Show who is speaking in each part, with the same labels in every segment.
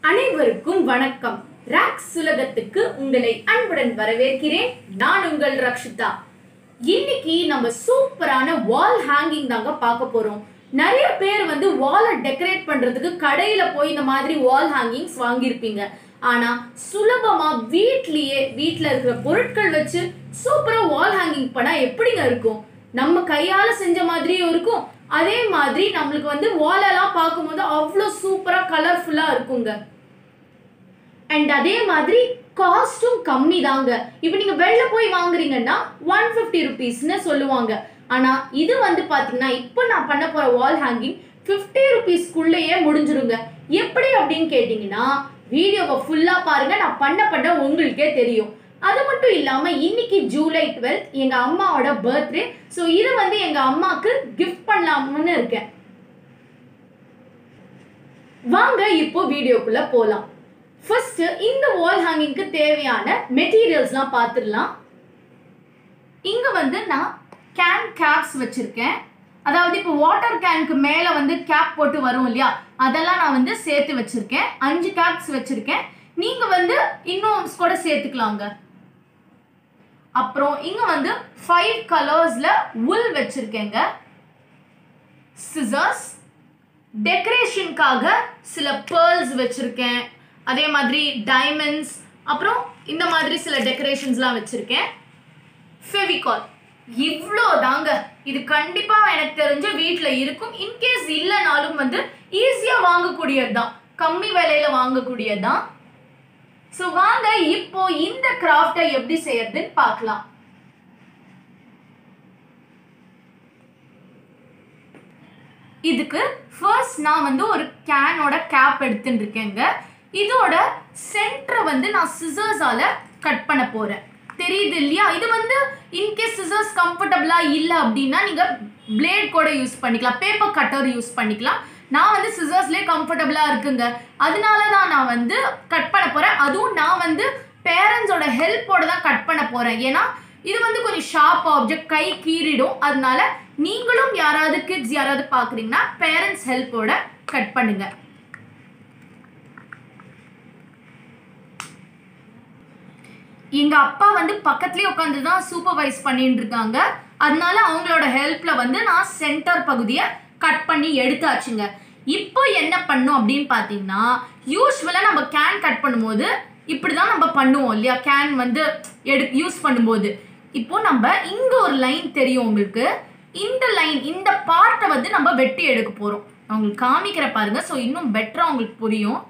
Speaker 1: அனைவருக்கும் வணக்கம் ராக்ஸ் உலகத்துக்கு உங்களை அன்புடன் வரவேற்கிறேன் நான் உங்கள் ரக்ஷிதா இன்னைக்கு நம்ம சூப்பரான வால் ஹேங்கிங் தாங்க பார்க்க போறோம் நிறைய பேர் வந்து வாலை டெக்கரேட் பண்றதுக்கு கடையில போய் இந்த மாதிரி வால் ஹேங்கிங்ஸ் வாங்கியிருப்பீங்க ஆனா சுலபமா வீட்லயே வீட்ல இருக்கிற பொருட்கள் வச்சு சூப்பரா வால் ஹேங்கிங் பண்ணா எப்படிங்க இருக்கும் நம்ம கையால செஞ்ச மாதிரியும் இருக்கும் அதே மாதிரி நம்மளுக்கு வந்து வாலெல்லாம் பார்க்கும்போது அவ்வளோ சூப்பரா கலர்ஃபுல்லா இருக்குங்க அண்ட் அதே மாதிரி காஸ்ட்டும் கம்மி தாங்க இப்போ நீங்க வெளில போய் வாங்குறீங்கன்னா ஒன் ஃபிஃப்டி ருபீஸ்னு சொல்லுவாங்க ஆனா இது வந்து பாத்தீங்கன்னா இப்போ நான் பண்ண போற வால் ஹேங்கிங் ஃபிஃப்டி ருபீஸ்க்குள்ளேயே முடிஞ்சிருங்க எப்படி அப்படின்னு கேட்டிங்கன்னா வீடியோவை ஃபுல்லா பாருங்க நான் பண்ண பண்ண உங்களுக்கே தெரியும் அது மட்டும் இல்லாம இன்னைக்கு ஜூலை டுவெல்த் எங்க அம்மாவோட பர்த்டே ஸோ இது வந்து எங்க அம்மாக்கு கிஃப்ட் பண்ணலாம்னு இருக்கேன் வாங்க இப்போ வீடியோக்குள்ள போலாம் ஃபர்ஸ்ட் இந்த வால் ஹேங்கிங்க்கு தேவையான மெட்டீரியல்ஸ்லாம் பார்த்துடலாம் இங்க வந்து நான் கேன் கேப்ஸ் வச்சிருக்கேன் அதாவது இப்போ வாட்டர் கேனுக்கு மேலே வந்து கேப் போட்டு வரும் இல்லையா அதெல்லாம் நான் வந்து சேர்த்து வச்சிருக்கேன் அஞ்சு கேப்ஸ் வச்சிருக்கேன் நீங்க வந்து இன்னும் கூட சேர்த்துக்கலாங்க அப்புறம் இங்க வந்து ஃபைவ் கலர்ஸ்ல உல் வச்சிருக்கேங்க சிசர்ஸ் டெக்கரேஷனுக்காக சில பேர்ல்ஸ் வச்சிருக்கேன் அதே மாதிரி டைமண்ட்ஸ் அப்புறம் இந்த மாதிரி சில டெக்கரேஷன்ஸ்லாம் வச்சிருக்கேன் ஃபெவிகால் இவ்வளோ தாங்க இது கண்டிப்பா எனக்கு தெரிஞ்ச வீட்டில் இருக்கும் இன்கேஸ் இல்லைனாலும் வந்து ஈஸியாக வாங்கக்கூடியது தான் கம்மி விலையில வாங்கக்கூடியது தான் ஸோ வாங்க இப்போ இந்த கிராஃப்டை எப்படி செய்யறதுன்னு பார்க்கலாம் இதுக்கு ஃபர்ஸ்ட் நான் வந்து ஒரு கேனோட கேப் எடுத்துட்டு இருக்கேங்க இதோட சென்டரை வந்து நான் சிசர்ஸால கட் பண்ண போறேன் தெரியுது இல்லையா இது வந்து இன்கேஸ் சிசர்ஸ் கம்ஃபர்டபுளா இல்லை அப்படின்னா நீங்க பிளேட் கூட யூஸ் பண்ணிக்கலாம் பேப்பர் கட்டர் யூஸ் பண்ணிக்கலாம் நான் வந்து சிசர்ஸ்லேயே கம்ஃபர்டபுளா இருக்குங்க அதனால தான் நான் வந்து கட் பண்ண போறேன் அதுவும் நான் வந்து பேரண்ட்ஸோட ஹெல்ப்போட தான் கட் பண்ண போறேன் ஏன்னா இது வந்து கொஞ்சம் ஷார்ப் ஆப்ஜெக்ட் கை கீறிடும் அதனால நீங்களும் யாராவது கிட்ஸ் யாராவது பார்க்குறீங்கன்னா பேரண்ட்ஸ் ஹெல்ப்போட கட் பண்ணுங்க எங்க அப்பா வந்து பக்கத்துலயே உட்காந்து தான் சூப்பர்வைஸ் பண்ணிட்டு இருக்காங்க அதனால அவங்களோட ஹெல்ப்ல வந்து நான் சென்டர் பகுதியை கட் பண்ணி எடுத்தாச்சுங்க இப்போ என்ன பண்ணும் அப்படின்னு பார்த்தீங்கன்னா யூஸ்வலாக நம்ம கேன் கட் பண்ணும்போது இப்படி தான் நம்ம பண்ணுவோம் இல்லையா கேன் வந்து எடு யூஸ் பண்ணும்போது இப்போ நம்ம இங்க ஒரு லைன் தெரியும் உங்களுக்கு இந்த லைன் இந்த பார்ட்டை வந்து நம்ம வெட்டி எடுக்க போறோம் நான் உங்களுக்கு காமிக்கிற பாருங்க ஸோ இன்னும் பெட்டரா உங்களுக்கு புரியும்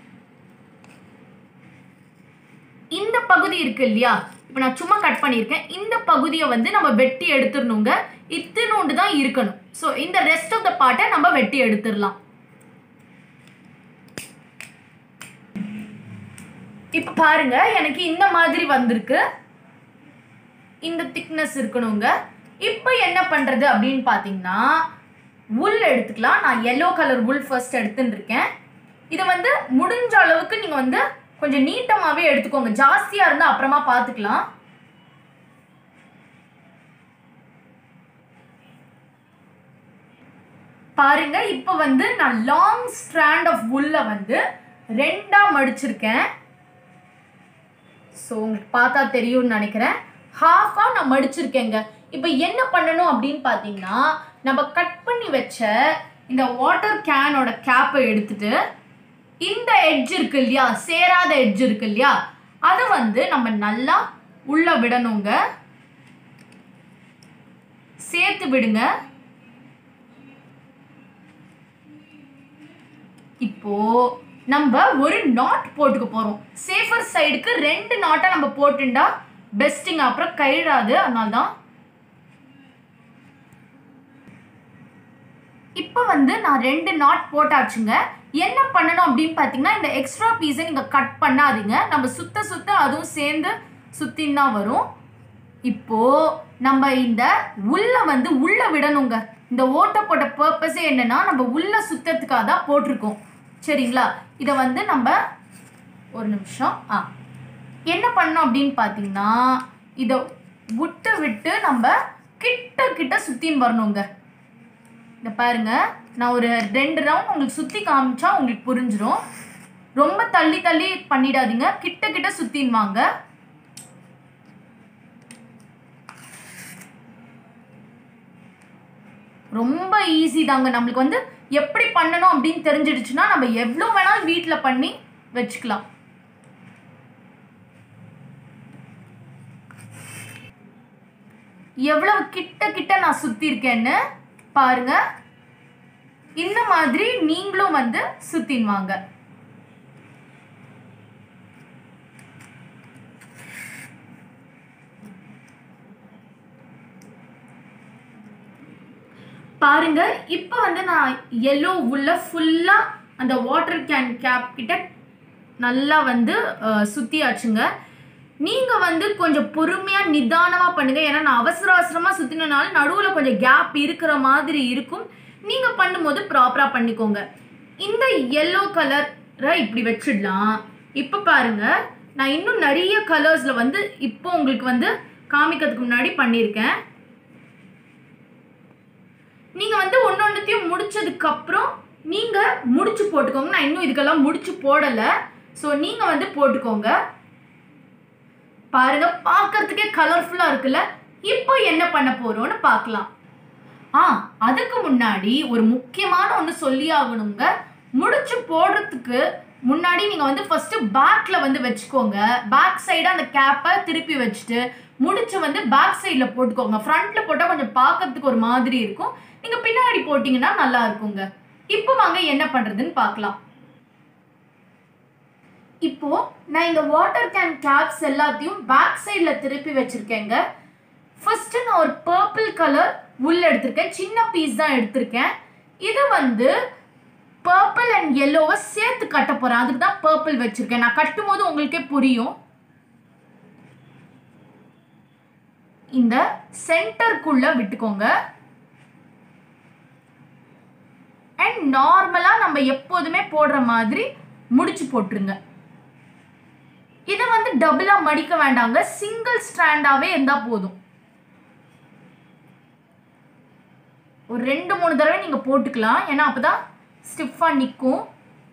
Speaker 1: இந்த பகுதி இருக்கு இல்லையா இப்போ நான் சும்மா கட் பண்ணியிருக்கேன் இந்த பகுதியை வந்து நம்ம வெட்டி எடுத்துடணுங்க இத்தினோண்டு தான் இருக்கணும் ஸோ இந்த ரெஸ்ட் ஆஃப் த பார்ட்டை நம்ம வெட்டி எடுத்துடலாம் இப்போ பாருங்க எனக்கு இந்த மாதிரி வந்திருக்கு இந்த திக்னஸ் இருக்கணுங்க இப்போ என்ன பண்ணுறது அப்படின்னு பார்த்தீங்கன்னா உல் எடுத்துக்கலாம் நான் எல்லோ கலர் உல் ஃபர்ஸ்ட் எடுத்துன்னு இருக்கேன் இதை வந்து முடிஞ்ச அளவுக்கு நீங்கள் வந்து கொஞ்சம் நீட்டமாகவே எடுத்துக்கோங்க ஜாஸ்தியாக இருந்தால் அப்புறமா பார்த்துக்கலாம் பாருங்க இப்போ வந்து நான் லாங் ஸ்ட்ராண்ட் ஆஃப் உல்ல வந்து ரெண்டா மடிச்சிருக்கேன் ஸோ உங்களுக்கு பார்த்தா தெரியும்னு நினைக்கிறேன் ஹாஃபாக நான் மடிச்சிருக்கேங்க இப்போ என்ன பண்ணணும் அப்படின்னு பார்த்தீங்கன்னா நம்ம கட் பண்ணி வச்ச இந்த வாட்டர் கேனோட கேப்பை எடுத்துட்டு இந்த எட்ஜ் இருக்கு இல்லையா சேராத எட்ஜ் இருக்கு இல்லையா அதை வந்து நம்ம நல்லா உள்ள விடணுங்க சேர்த்து விடுங்க இப்போ நம்ம ஒரு நாட் போட்டுக்க போறோம் சேஃபர் சைடுக்கு ரெண்டு நாட்டை நம்ம போட்டுண்டா பெஸ்ட்டுங்க அப்புறம் கயிறாது அதனால தான் இப்போ வந்து நான் ரெண்டு நாட் போட்டாச்சுங்க என்ன பண்ணணும் அப்படின்னு பார்த்தீங்கன்னா இந்த எக்ஸ்ட்ரா பீஸை நீங்கள் கட் பண்ணாதீங்க நம்ம சுத்த சுத்த அதுவும் சேர்ந்து சுத்தின்னு தான் வரும் இப்போ நம்ம இந்த உள்ள வந்து உள்ள விடணுங்க இந்த ஓட்டை போட்ட பர்பஸே என்னன்னா நம்ம உள்ள சுத்தத்துக்காக தான் போட்டிருக்கோம் சரிங்களா இதை வந்து நம்ம ஒரு நிமிஷம் ஆ என்ன பண்ணோம் அப்படின்னு பார்த்தீங்கன்னா இதை விட்டு விட்டு நம்ம கிட்ட கிட்ட சுத்தின்னு வரணுங்க இந்த பாருங்க நான் ஒரு ரெண்டு ரவுண்ட் உங்களுக்கு சுற்றி காமிச்சா உங்களுக்கு புரிஞ்சிடும் ரொம்ப தள்ளி தள்ளி பண்ணிடாதீங்க கிட்ட கிட்ட சுத்தின் வாங்க ரொம்ப ஈஸி தாங்க நம்மளுக்கு வந்து எப்படி பண்ணணும் அப்படின்னு தெரிஞ்சிடுச்சுன்னா நம்ம எவ்வளோ வேணாலும் வீட்டில் பண்ணி வச்சுக்கலாம் எவ்வளவு கிட்ட கிட்ட நான் சுத்தி இருக்கேன்னு பாருங்க இந்த மாதிரி நீங்களும் வந்து சுத்தின் வாங்க பாருங்க இப்போ வந்து நான் எல்லோ உள்ள ஃபுல்லா அந்த வாட்டர் கேன் கேப் கிட்ட நல்லா வந்து அஹ், சுத்தியாச்சுங்க நீங்க வந்து கொஞ்சம் பொறுமையா நிதானமா பண்ணுங்க ஏன்னா நான் அவசர அவசரமா சுத்தினால நடுவுல கொஞ்சம் கேப் இருக்கிற மாதிரி இருக்கும் நீங்க பண்ணும்போது ப்ராப்பரா பண்ணிக்கோங்க இந்த எல்லோ கலரை இப்படி வச்சிடலாம் இப்போ பாருங்க நான் இன்னும் நிறைய கலர்ஸ்ல வந்து இப்போ உங்களுக்கு வந்து காமிக்கிறதுக்கு முன்னாடி பண்ணியிருக்கேன் நீங்க வந்து ஒன்னொன்னுத்தையும் முடிச்சதுக்கு அப்புறம் நீங்க முடிச்சு போட்டுக்கோங்க நான் இன்னும் இதுக்கெல்லாம் முடிச்சு போடல ஸோ நீங்க வந்து போட்டுக்கோங்க பாருங்க பார்க்கறதுக்கே கலர்ஃபுல்லா இருக்குல்ல இப்போ என்ன பண்ண போறோம்னு பார்க்கலாம் ஆ அதுக்கு முன்னாடி ஒரு முக்கியமான ஒன்று சொல்லி ஆகணுங்க முடிச்சு போடுறதுக்கு முன்னாடி நீங்க வந்து ஃபர்ஸ்ட் பேக்ல வந்து வச்சுக்கோங்க பேக் சைடு அந்த கேப்பை திருப்பி வச்சுட்டு முடிச்சு வந்து பேக் சைடுல போட்டுக்கோங்க ஃப்ரண்ட்ல போட்டா கொஞ்சம் பார்க்கறதுக்கு ஒரு மாதிரி இருக்கும் நீங்க பின்னாடி போட்டீங்கன்னா நல்லா இருக்குங்க இப்போ வாங்க என்ன பண்றதுன்னு பார்க்கலாம் இப்போ நான் இந்த வாட்டர் கேன் கேப்ஸ் எல்லாத்தையும் பேக் சைடில் திருப்பி வச்சிருக்கேங்க ஃபர்ஸ்ட் நான் ஒரு பர்பிள் கலர் உள்ள எடுத்திருக்கேன் சின்ன பீஸ் தான் எடுத்திருக்கேன் இது வந்து பர்பிள் அண்ட் எல்லோவை சேர்த்து கட்ட போறேன் அதுக்கு தான் பர்பிள் வச்சிருக்கேன் நான் கட்டும் போது உங்களுக்கே புரியும் இந்த சென்டருக்குள்ள விட்டுக்கோங்க அண்ட் நார்மலா நம்ம எப்போதுமே போடுற மாதிரி முடிச்சு போட்டுருங்க இதை வந்து டபுளா மடிக்க வேண்டாங்க சிங்கிள் ஸ்ட்ராண்டாவே இருந்தா போதும் ஒரு ரெண்டு மூணு தடவை நீங்க போட்டுக்கலாம் ஏன்னா அப்பதான் ஸ்டிஃபா நிற்கும்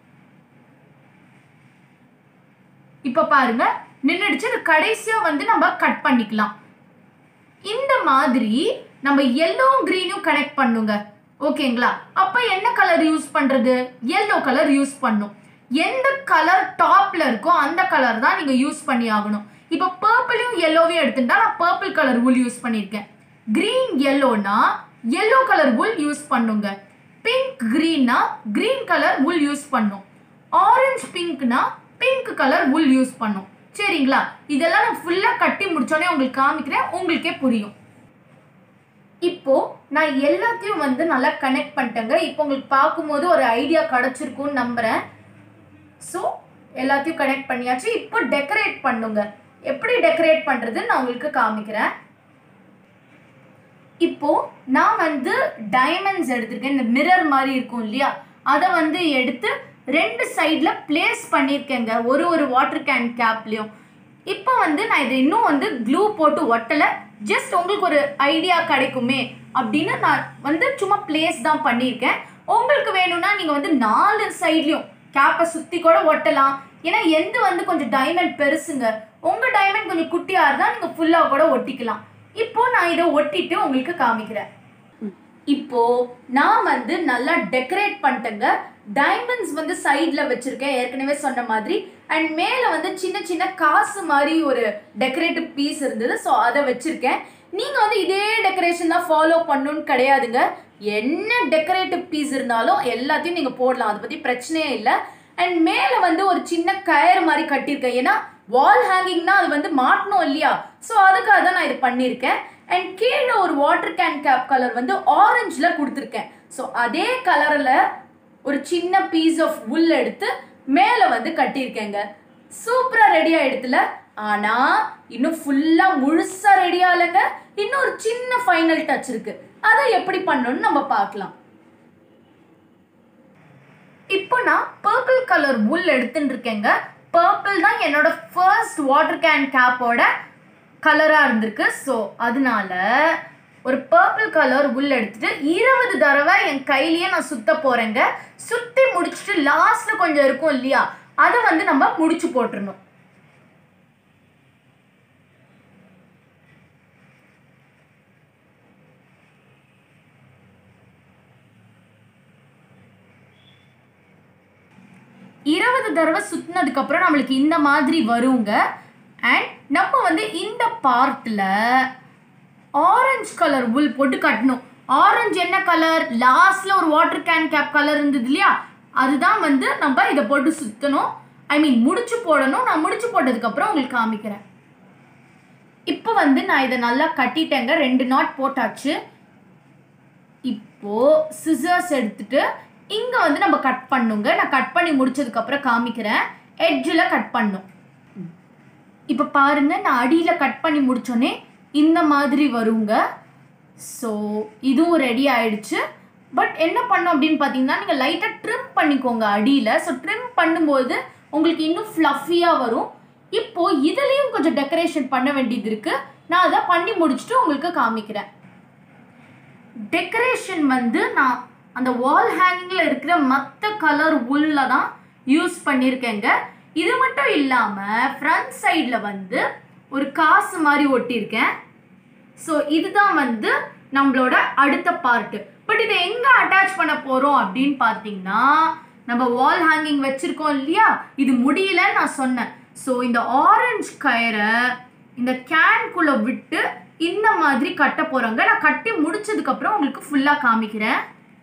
Speaker 1: இப்ப பாருங்க நின்றுடுச்சு இது கடைசியா வந்து நம்ம கட் பண்ணிக்கலாம் இந்த மாதிரி நம்ம எல்லோவும் கிரீனும் கனெக்ட் பண்ணுங்க ஓகேங்களா அப்ப என்ன கலர் யூஸ் பண்றது எல்லோ கலர் யூஸ் பண்ணும் எந்த கலர் டாப்ல இருக்கோ அந்த கலர் தான் நீங்க யூஸ் பண்ணி ஆகணும் இப்போ பர்பிளையும் எல்லோவையும் எடுத்துட்டா நான் பர்பிள் கலர் wool யூஸ் பண்ணியிருக்கேன் கிரீன் எல்லோனா எல்லோ கலர் wool யூஸ் பண்ணுங்க பிங்க் கிரீன்னா கிரீன் கலர் wool யூஸ் பண்ணும் ஆரஞ்சு பிங்க்னா பிங்க் கலர் wool யூஸ் பண்ணும் சரிங்களா இதெல்லாம் நான் ஃபுல்லாக கட்டி முடிச்சோடனே உங்களுக்கு காமிக்கிறேன் உங்களுக்கே புரியும் இப்போ நான் எல்லாத்தையும் வந்து நல்லா கனெக்ட் பண்ணிட்டேங்க இப்போ உங்களுக்கு பார்க்கும்போது ஒரு ஐடியா கிடைச்சிருக்கும்னு நம்புறேன் ஸோ எல்லாத்தையும் கனெக்ட் பண்ணியாச்சு இப்போ டெக்கரேட் பண்ணுங்க எப்படி டெக்கரேட் பண்றதுன்னு நான் உங்களுக்கு காமிக்கிறேன் இப்போ நான் வந்து டைமண்ட்ஸ் எடுத்திருக்கேன் இந்த மிரர் மாதிரி இருக்கும் இல்லையா அதை வந்து எடுத்து ரெண்டு சைடில் பிளேஸ் பண்ணியிருக்கேங்க ஒரு ஒரு வாட்டர் கேன் கேப்லேயும் இப்போ வந்து நான் இதை இன்னும் வந்து க்ளூ போட்டு ஒட்டலை ஜஸ்ட் உங்களுக்கு ஒரு ஐடியா கிடைக்குமே அப்படின்னு நான் வந்து சும்மா பிளேஸ் தான் பண்ணியிருக்கேன் உங்களுக்கு வேணும்னா நீங்கள் வந்து நாலு சைட்லையும் கேப்பை சுற்றி கூட ஒட்டலாம் ஏன்னா எந்த வந்து கொஞ்சம் டைமண்ட் பெருசுங்க உங்கள் டைமண்ட் கொஞ்சம் குட்டியாக இருந்தால் நீங்கள் ஃபுல்லாக கூட ஒட்டிக்கலாம் இப்போ நான் இதை ஒட்டிட்டு உங்களுக்கு காமிக்கிறேன் இப்போ நான் வந்து நல்லா டெக்கரேட் பண்ணிட்டேங்க டைமண்ட்ஸ் வந்து சைடில் வச்சிருக்கேன் ஏற்கனவே சொன்ன மாதிரி அண்ட் மேலே வந்து சின்ன சின்ன காசு மாதிரி ஒரு டெக்கரேட்டிவ் பீஸ் இருந்தது ஸோ அதை வச்சிருக்கேன் நீங்கள் வந்து இதே டெக்கரேஷன் தான் ஃபாலோ பண்ணணும்னு கிடையாதுங்க என்ன டெக்கரேட்டிவ் பீஸ் இருந்தாலும் எல்லாத்தையும் நீங்கள் போடலாம் அதை பற்றி பிரச்சனையே இல்லை அண்ட் மேலே வந்து ஒரு சின்ன கயர் மாதிரி கட்டியிருக்கேன் ஏன்னா வால் ஹேங்கிங்னா அது வந்து மாட்டணும் இல்லையா ஸோ அதுக்காக தான் நான் இது பண்ணியிருக்கேன் அண்ட் கீழே ஒரு வாட்டர் கேன் கேப் கலர் வந்து ஆரஞ்சில் கொடுத்துருக்கேன் ஸோ அதே கலரில் ஒரு சின்ன பீஸ் ஆஃப் wool எடுத்து மேலே வந்து கட்டியிருக்கேங்க சூப்பராக ரெடி ஆயிடுத்துல ஆனால் இன்னும் ஃபுல்லாக முழுசாக ரெடி ஆகலைங்க இன்னும் ஒரு சின்ன ஃபைனல் டச் இருக்கு அதை எப்படி பண்ணணும்னு நம்ம பார்க்கலாம் இப்போ நான் பர்பிள் கலர் wool எடுத்துட்டு இருக்கேங்க பர்பிள் தான் என்னோட ஃபர்ஸ்ட் வாட்டர் கேன் கேப்போட கலராக இருந்திருக்கு ஸோ அதனால ஒரு பர்பிள் கலர் wool எடுத்துட்டு இருபது தடவை என் கையிலேயே நான் சுத்த போறேங்க சுத்தி முடிச்சுட்டு லாஸ்ட்ல கொஞ்சம் இருக்கும் இல்லையா அதை வந்து நம்ம முடிச்சு போட்டுறணும் இருபது தடவை சுத்தினதுக்கு அப்புறம் நம்மளுக்கு இந்த மாதிரி வருங்க அண்ட் நம்ம வந்து இந்த பார்ட்டில் ஆரஞ்சு கலர் உள் போட்டு கட்டணும் ஆரஞ்சு என்ன கலர் லாஸ்ட்ல ஒரு வாட்டர் கேன் கேப் கலர் இருந்தது இல்லையா அதுதான் வந்து நம்ம இதை போட்டு சுத்தணும் ஐ மீன் முடிச்சு போடணும் நான் முடிச்சு போட்டதுக்கு அப்புறம் உங்களுக்கு காமிக்கிறேன் இப்போ வந்து நான் இதை நல்லா கட்டிட்டேங்க ரெண்டு நாட் போட்டாச்சு இப்போ சிசர்ஸ் எடுத்துட்டு இங்க வந்து நம்ம கட் பண்ணுங்க நான் கட் பண்ணி முடிச்சதுக்கு அப்புறம் காமிக்கிறேன் எட்ஜில் கட் பண்ணும் இப்போ பாருங்க நான் அடியில் கட் பண்ணி முடிச்சோன்னே இந்த மாதிரி வருங்க ஸோ இதுவும் ரெடி ஆயிடுச்சு பட் என்ன பண்ணும் அப்படின்னு பார்த்தீங்கன்னா நீங்கள் லைட்டாக ட்ரிம் பண்ணிக்கோங்க அடியில் ஸோ ட்ரிம் பண்ணும்போது உங்களுக்கு இன்னும் ஃப்ளஃபியாக வரும் இப்போ இதுலேயும் கொஞ்சம் டெக்கரேஷன் பண்ண வேண்டியது இருக்கு நான் அதை பண்ணி முடிச்சுட்டு உங்களுக்கு காமிக்கிறேன் டெக்கரேஷன் வந்து நான் அந்த வால் ஹேங்கிங்கில் இருக்கிற மற்ற கலர் உள்ள தான் யூஸ் பண்ணியிருக்கேங்க இது மட்டும் இல்லாமல் ஃப்ரண்ட் சைடில் வந்து ஒரு காசு மாதிரி ஒட்டியிருக்கேன் ஸோ இதுதான் வந்து நம்மளோட அடுத்த பார்ட்டு பட் இதை எங்கே அட்டாச் பண்ண போகிறோம் அப்படின்னு பார்த்தீங்கன்னா நம்ம வால் ஹேங்கிங் வச்சுருக்கோம் இல்லையா இது முடியல நான் சொன்னேன் ஸோ இந்த ஆரஞ்சு கயரை இந்த கேன்குள்ளே விட்டு இந்த மாதிரி கட்ட போகிறோங்க நான் கட்டி முடிச்சதுக்கப்புறம் உங்களுக்கு ஃபுல்லாக காமிக்கிறேன்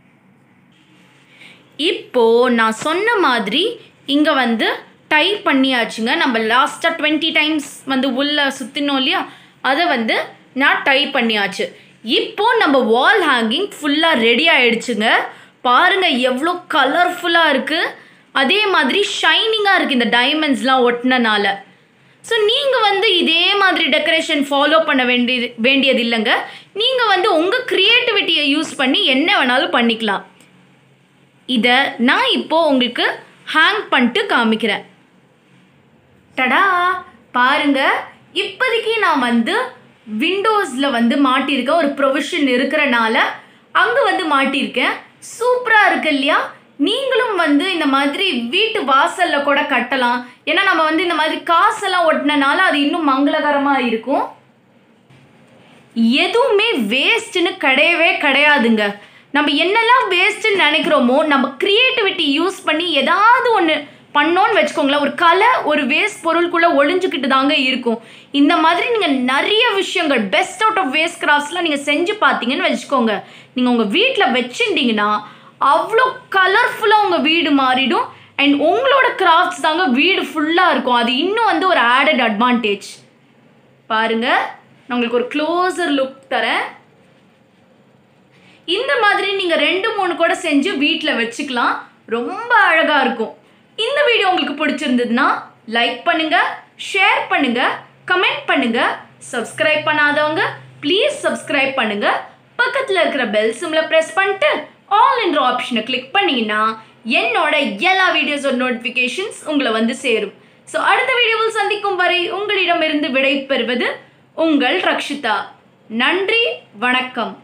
Speaker 1: இப்போ நான் சொன்ன மாதிரி இங்கே வந்து டை பண்ணியாச்சுங்க நம்ம லாஸ்ட்டாக டுவெண்ட்டி டைம்ஸ் வந்து உள்ள சுற்றினோம் இல்லையா அதை வந்து நான் டை பண்ணியாச்சு இப்போ நம்ம வால் ஹேங்கிங் ஃபுல்லாக ரெடி ஆயிடுச்சுங்க பாருங்க எவ்வளோ கலர்ஃபுல்லாக இருக்குது அதே மாதிரி ஷைனிங்காக இருக்குது இந்த டைமண்ட்ஸ்லாம் ஒட்டினனால ஸோ நீங்கள் வந்து இதே மாதிரி டெக்கரேஷன் ஃபாலோ பண்ண வேண்டியது வேண்டியது இல்லைங்க நீங்கள் வந்து உங்கள் க்ரியேட்டிவிட்டியை யூஸ் பண்ணி என்ன வேணாலும் பண்ணிக்கலாம் இதை நான் இப்போ உங்களுக்கு ஹேங் பண்ணிட்டு காமிக்கிறேன் டடா பாருங்க இப்போதைக்கு நான் வந்து விண்டோஸில் வந்து மாட்டியிருக்கேன் ஒரு ப்ரொவிஷன் இருக்கிறனால அங்கே வந்து மாட்டியிருக்கேன் சூப்பராக இருக்கு இல்லையா நீங்களும் வந்து இந்த மாதிரி வீட்டு வாசலில் கூட கட்டலாம் ஏன்னா நம்ம வந்து இந்த மாதிரி காசெல்லாம் ஒட்டினனால அது இன்னும் மங்களகரமாக இருக்கும் எதுவுமே வேஸ்ட்டுன்னு கிடையவே கிடையாதுங்க நம்ம என்னெல்லாம் வேஸ்ட்டுன்னு நினைக்கிறோமோ நம்ம க்ரியேட்டிவிட்டி யூஸ் பண்ணி ஏதாவது ஒன்று பண்ணோன்னு வச்சுக்கோங்களேன் ஒரு கலை ஒரு வேஸ்ட் பொருளுக்குள்ளே ஒளிஞ்சுக்கிட்டு தாங்க இருக்கும் இந்த மாதிரி நீங்கள் நிறைய விஷயங்கள் பெஸ்ட் அவுட் ஆஃப் வேஸ்ட் கிராஃப்ட்ஸ்லாம் நீங்கள் செஞ்சு பார்த்தீங்கன்னு வச்சுக்கோங்க நீங்கள் உங்கள் வீட்டில் வச்சுட்டிங்கன்னா அவ்வளோ கலர்ஃபுல்லாக உங்கள் வீடு மாறிடும் அண்ட் உங்களோட கிராஃப்ட்ஸ் தாங்க வீடு ஃபுல்லாக இருக்கும் அது இன்னும் வந்து ஒரு ஆடட் அட்வான்டேஜ் பாருங்க நான் உங்களுக்கு ஒரு க்ளோசர் லுக் தரேன் இந்த மாதிரி நீங்கள் ரெண்டு மூணு கூட செஞ்சு வீட்டில் வச்சுக்கலாம் ரொம்ப அழகாக இருக்கும் இந்த வீடியோ உங்களுக்கு பிடிச்சிருந்ததுன்னா லைக் பண்ணுங்க ஷேர் பண்ணுங்க கமெண்ட் பண்ணுங்க சப்ஸ்கிரைப் பண்ணாதவங்க ப்ளீஸ் சப்ஸ்கிரைப் பண்ணுங்க பக்கத்தில் இருக்கிற பெல் சிம்மில் ப்ரெஸ் பண்ணிட்டு ஆல் என்ற ஆப்ஷனை கிளிக் பண்ணீங்கன்னா என்னோட எல்லா வீடியோஸோட நோட்டிஃபிகேஷன்ஸ் உங்களை வந்து சேரும் ஸோ அடுத்த வீடியோவில் சந்திக்கும் வரை உங்களிடமிருந்து விடை பெறுவது உங்கள் ரக்ஷிதா நன்றி வணக்கம்